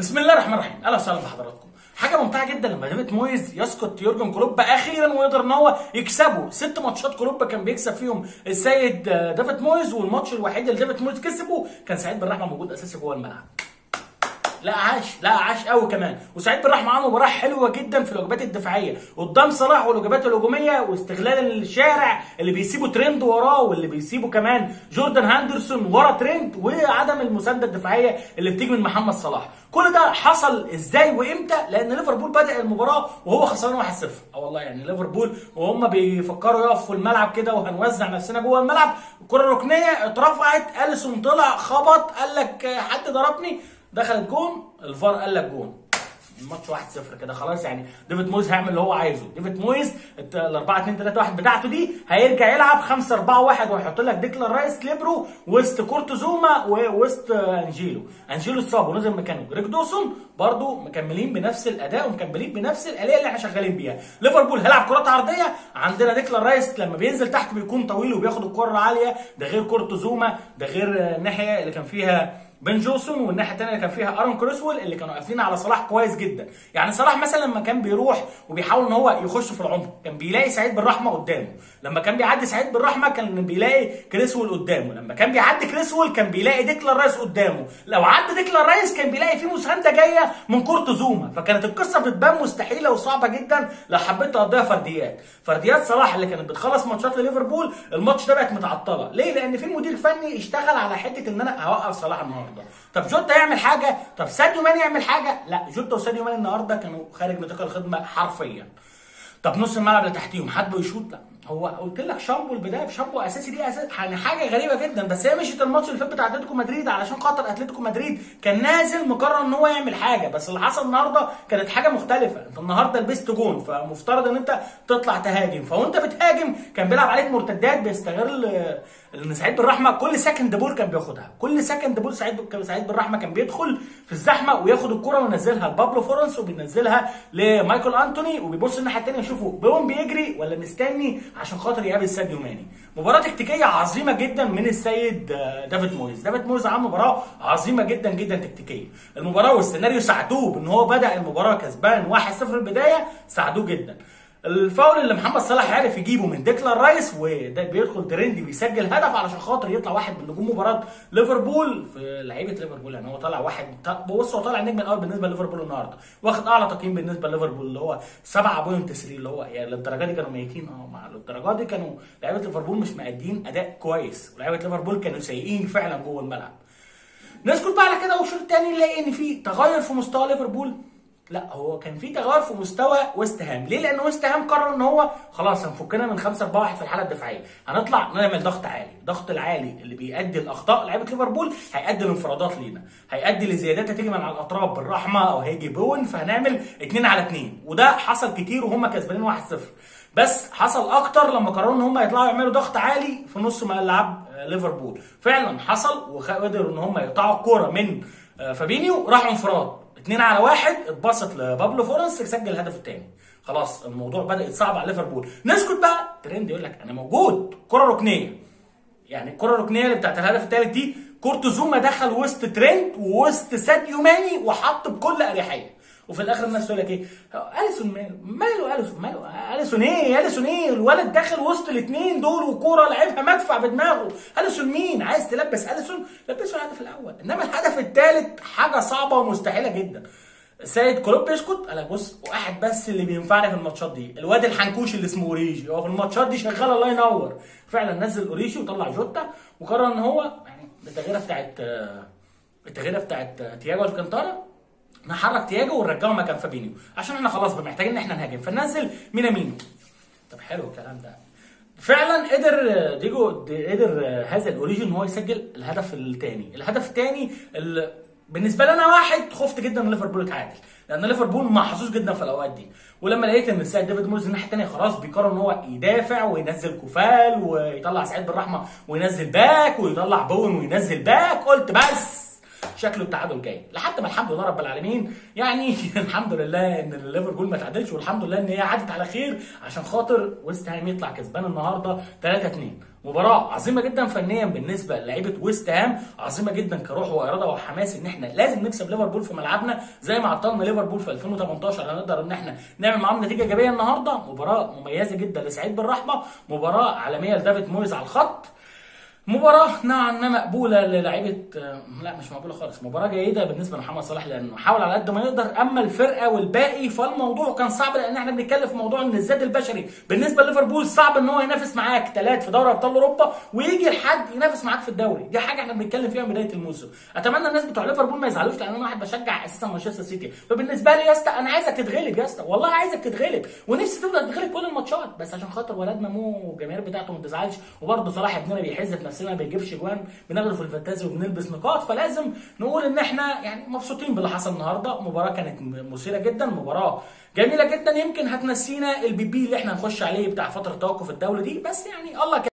بسم الله الرحمن الرحيم اهلا وسهلا بحضراتكم حاجه ممتعه جدا لما ديفيد مويز يسقط يورجن كلوب اخيرا ويقدر ان هو يكسبه ست ماتشات كلوب كان بيكسب فيهم السيد ديفيد مويز والماتش الوحيد اللي ديفيد مويز كسبه كان سعيد بالرحمه موجود اساسي جوه الملعب لا عاش لا عاش قوي كمان وسعيد بالرحمه عمل مباراه حلوه جدا في الوجبات الدفاعيه قدام صلاح والوجبات الهجوميه واستغلال الشارع اللي بيسيبه ترند وراه واللي بيسيبه كمان جوردان هاندرسون ورا ترند وعدم المسانده الدفاعيه اللي بتيجي من محمد صلاح كل ده حصل ازاي وامتى لان ليفربول بدا المباراه وهو خسران 1-0 اه والله يعني ليفربول وهم بيفكروا يقفوا في الملعب كده وهنوزع نفسنا جوه الملعب الكره الركنيه اترفعت اليسون طلع خبط قال لك حد ضربني دخلت جون الفار قال لك جون الماتش 1-0 كده خلاص يعني ديفيد مويز هيعمل اللي هو عايزه ديفيد مويز ال 4 2 3 1 بتاعته دي هيرجع يلعب 5 4 1 وهيحط لك ديكلان رايس ليبرو وسط كورتوزوما ووسط انجيلو انجيلو اتصاب ونزل مكانه ريك دوسون برضو مكملين بنفس الاداء ومكملين بنفس الاليه اللي احنا شغالين بيها ليفربول هيلعب كرات عرضيه عندنا ديكلان رايس لما بينزل تحت بيكون طويل وبياخد الكره العاليه ده غير كورتوزوما ده غير الناحيه اللي كان فيها بن جوسون والناحيه الثانيه اللي كان فيها ارون كروسويل اللي كانوا قافلين على صلاح كويس جدا يعني صلاح مثلا لما كان بيروح وبيحاول ان هو يخش في العمق كان بيلاقي سعيد بالرحمه قدامه لما كان بيعدي سعيد بالرحمه كان بيلاقي كريسويل قدامه لما كان بيعدي كريسويل كان بيلاقي ديكلان رايس قدامه لو عدى ديكلان رايس كان بيلاقي فيه مسانده جايه من كورت زوما فكانت القصه بتبان مستحيله وصعبه جدا لو حبيت تقضيها فرديات فرديات صلاح اللي كانت بتخلص ماتشات لليفربول الماتش ده بقت متعطله ليه لان في مدير فني اشتغل على حته ان انا هوقف صلاح النهارده طب جوتا يعمل حاجه طب ساديو ماني يعمل حاجه لا جوتا وساديو ماني النهارده كانوا خارج نطاق الخدمه حرفيا طب نص الملعب اللي تحتيهم حد بيشوط لا هو قلت لك شامبو البدايه بشامبو اساسي دي اساس يعني حاجه غريبه جدا بس هي مشيت الماتش اللي فات بتاع اتلتيكو مدريد علشان خاطر اتلتيكو مدريد كان نازل مقرر ان هو يعمل حاجه بس اللي حصل النهارده كانت حاجه مختلفه انت النهارده لبست جون فمفترض ان انت تطلع تهاجم فوانت بتهاجم كان بيلعب عليك مرتدات بيستغل ان سعيد بالرحمه كل سكند بول كان بياخدها كل سكند بول سعيد سعيد بالرحمه كان بيدخل في الزحمه وياخد الكره وينزلها لبابلو فورنس وبينزلها لمايكل انتوني وبيبص الناحيه الثانيه يشوفه بيقوم بيجري ولا مستني عشان خاطر يقابل ساديو ماني مباراه تكتيكيه عظيمه جدا من السيد دافيد مويز دافيد مويز عمل مباراه عظيمه جدا جدا تكتيكيه المباراه والسيناريو ساعدوه بان هو بدا المباراه كسبان 1-0 البدايه ساعدوه جدا الفاول اللي محمد صلاح عرف يجيبه من ديكلان رايس وده بيدخل ترندي بيسجل هدف علشان خاطر يطلع واحد من نجوم مباراه ليفربول في لعيبه ليفربول يعني هو طالع واحد بص هو طالع النجم الاول بالنسبه لليفربول النهارده واخد اعلى تقييم بالنسبه لليفربول اللي هو 7.3 اللي هو يعني للدرجه دي كانوا ميتين اه مع للدرجه دي كانوا لعيبه ليفربول مش مادين اداء كويس ولعيبه ليفربول كانوا سيئين فعلا جوه الملعب نسكت بقى على كده والشوط الثاني نلاقي ان في تغير في مستوى ليفربول لا هو كان في تغير في مستوى ويست هام ليه لان ويست هام قرر ان هو خلاص هنفكنا من 5 4 1 في الحاله الدفاعيه هنطلع نعمل ضغط عالي الضغط العالي اللي بيؤدي الاخطاء لعيبه ليفربول هيؤدي الانفرادات لينا هيؤدي لزيادات هتيجي من على الاطراف بالرحمه او هيجي بون فهنعمل 2 على 2 وده حصل كتير وهم كسبانين 1-0 بس حصل اكتر لما قرروا ان هم يطلعوا يعملوا ضغط عالي في نص ملعب ليفربول فعلا حصل وقدروا ان هم يقطعوا الكوره من فابينيو راحوا انفراد اتنين على واحد اتبسط لبابلو فورنس سجل الهدف الثاني خلاص الموضوع بدا يتصعب على ليفربول نسكت بقى ترند يقول لك انا موجود كره ركنيه يعني الكره الركنيه اللي بتاعت الهدف الثالث دي كورتو زوما دخل وسط ترند ووسط ساديو ماني وحط بكل اريحيه وفي الاخر الناس تقول لك ايه اليسون ماله ماله اليسون ماله اليسون ايه اليسون ايه الولد داخل وسط الاثنين دول وكوره لعبها مدفع بدماغه اليسون مين عايز تلبس اليسون لبسه الهدف الاول انما الهدف الثالث حاجه صعبه ومستحيله جدا سيد كلوب بيسكت قال لك بص واحد بس اللي بينفعني في الماتشات دي الواد الحنكوش اللي اسمه اوريجي هو في الماتشات دي شغال الله ينور فعلا نزل اوريجي وطلع جوتا وقرر ان هو يعني التغييره بتاعت التغييره بتاعت تياجو الكانتارا نحرك تياجو ونرجعه مكان فابينيو عشان احنا خلاص محتاجين ان احنا نهاجم فننزل مينامينو طب حلو الكلام ده فعلا قدر ديجو قدر هذا الاوريجن ان هو يسجل الهدف الثاني الهدف الثاني بالنسبه لي انا واحد خفت جدا ان ليفربول يتعادل لان ليفربول محظوظ جدا في الاوقات دي ولما لقيت ان السيد ديفيد مويز الناحيه الثانيه خلاص بيقرر ان هو يدافع وينزل كوفال ويطلع سعيد بالرحمه وينزل باك ويطلع بون وينزل باك قلت بس شكله التعادل جاي لحد ما الحمد لله رب العالمين يعني الحمد لله ان ليفربول ما تعادلش والحمد لله ان هي عدت على خير عشان خاطر ويست هام يطلع كسبان النهارده 3 2 مباراة عظيمة جدا فنيا بالنسبة للعيبة ويست هام، عظيمة جدا كروح وإرادة وحماس إن إحنا لازم نكسب ليفربول في ملعبنا زي ما عطلنا ليفربول في 2018 هنقدر إن إحنا نعمل معاهم نتيجة إيجابية النهاردة، مباراة مميزة جدا لسعيد بالرحمة، مباراة عالمية لدافيد مويز على الخط، مباراة نوعا ما مقبولة للاعيبة لا مش مقبولة خالص، مباراة جيدة بالنسبة لمحمد صلاح لأنه حاول على قد ما يقدر، أما الفرقة والباقي فالموضوع كان صعب لأن احنا بنتكلم في موضوع إن الزاد البشري بالنسبة لليفربول صعب إن هو ينافس معاك ثلاث في دوري أبطال أوروبا ويجي لحد ينافس معاك في الدوري، دي حاجة احنا بنتكلم فيها من بداية الموسم، أتمنى الناس بتوع ليفربول ما يزعلوش لأن أنا واحد بشجع أساسا مانشستر سيتي، فبالنسبة لي يا اسطى أنا عايزك تتغلب يا اسطى، والله عايزك تتغلب ونفسي تفضل تتغلب كل الماتشات بس عشان خاطر ولدنا مو والجماهير بتاعته ما تزعلش وبرضه صلاح ابننا بيحز في نفسنا ما بيجيبش جوان بناخده في الفانتازي وبنلبس نقاط فلازم نقول ان احنا يعني مبسوطين باللي حصل النهارده مباراه كانت مثيره جدا مباراه جميله جدا يمكن هتنسينا البي بي اللي احنا هنخش عليه بتاع فتره توقف الدوله دي بس يعني الله